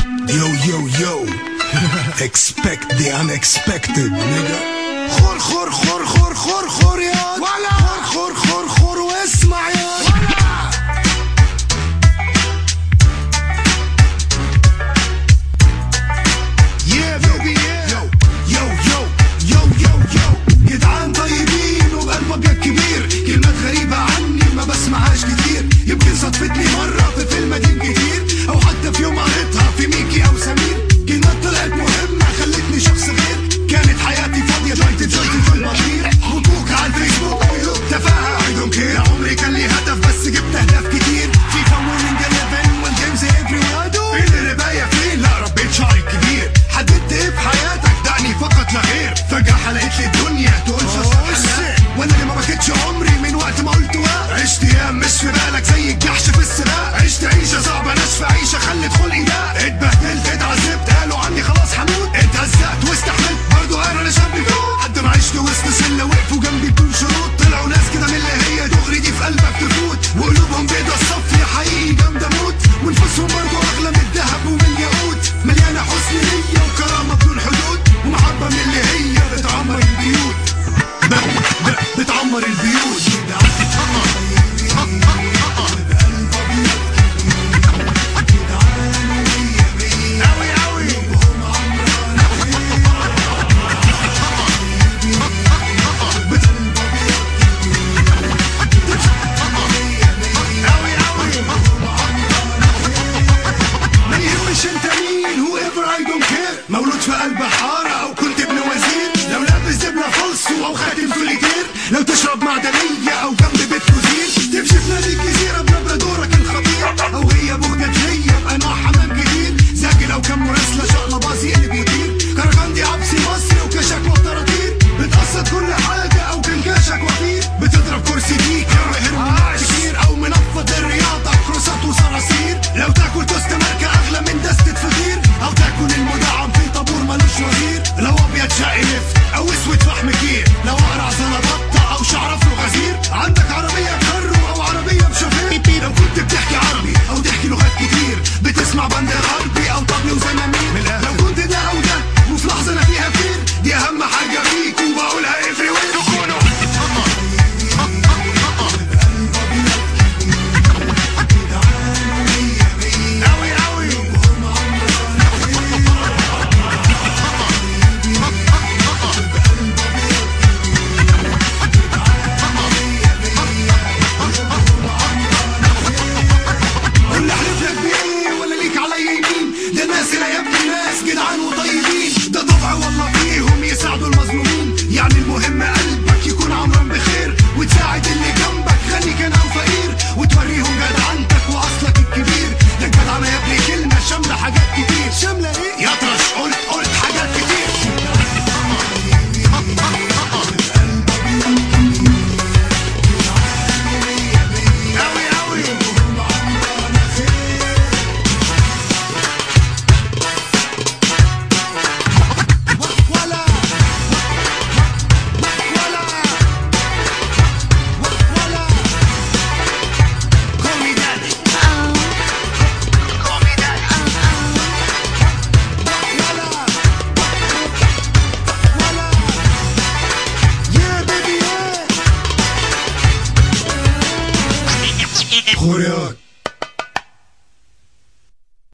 Yo, yo, yo. Expect the unexpected, nigga. خور خور خور خور خور خور يا ولا خور خور خور خور واسمع يا ولا Yeah, baby, yeah. Yo, yo, yo, yo, yo, yo. جدعان طيبين وبقلب ابيض كبير كلمات غريبة عني ما بسمعهاش كتير يمكن صدفتني مرة في فيلم قديم كتير او حتى في يوم قريتها في ميكي او سمير كلمات طلعت مهمة خلتني شخص غير كانت حياتي فاضية جويت جويت في البطير بوك على الفيسبوك ويوب تفاهة I don't care عمري كان لي هدف بس جبت اهداف كتير فيفا ويننج 11 والجيمز افري وير فين الرباية فين لا ربيت شعري كبير حددت ايه في حياتك دعني فقط لا غير فجأة حلقت لي الدنيا تقولش اصلا وانا اللي ما بكتش عمري من وقت ما قلت واق عشت ايام مش في بالك زي الجحش في السباق عشت عيشة صعبة ناشفة عيشة خلت خلقي ده اتبهدلت اتعذبت قالوا عني خلاص هموت اتهزقت واستحملت برضه قالوا انا شاب بيفوت لحد ما عشت وسط سلة وقفوا جنبي بدون شروط طلعوا ناس كده من اللي هي دغري دي في قلبك تفوت وقلوبهم بيضة الصفي حقيقي جامدة موت ونفوسهم برضه اغلى من الذهب ومن الياقوت مليانة حسن نية وكرامة بدون حدود ومحبة من اللي هي بتعمر البيوت ب- ب- بتعمر البيوت أوي أوي أوي أوي ما يهمش انت مين whoever I don't care مولود في قلب حارة او كنت ابن وزير لو لابس دبلة فلسو او خاتم سوليتير لو تشرب معدنية او جنب بيت كوزير تمشي في نادي الجزيرة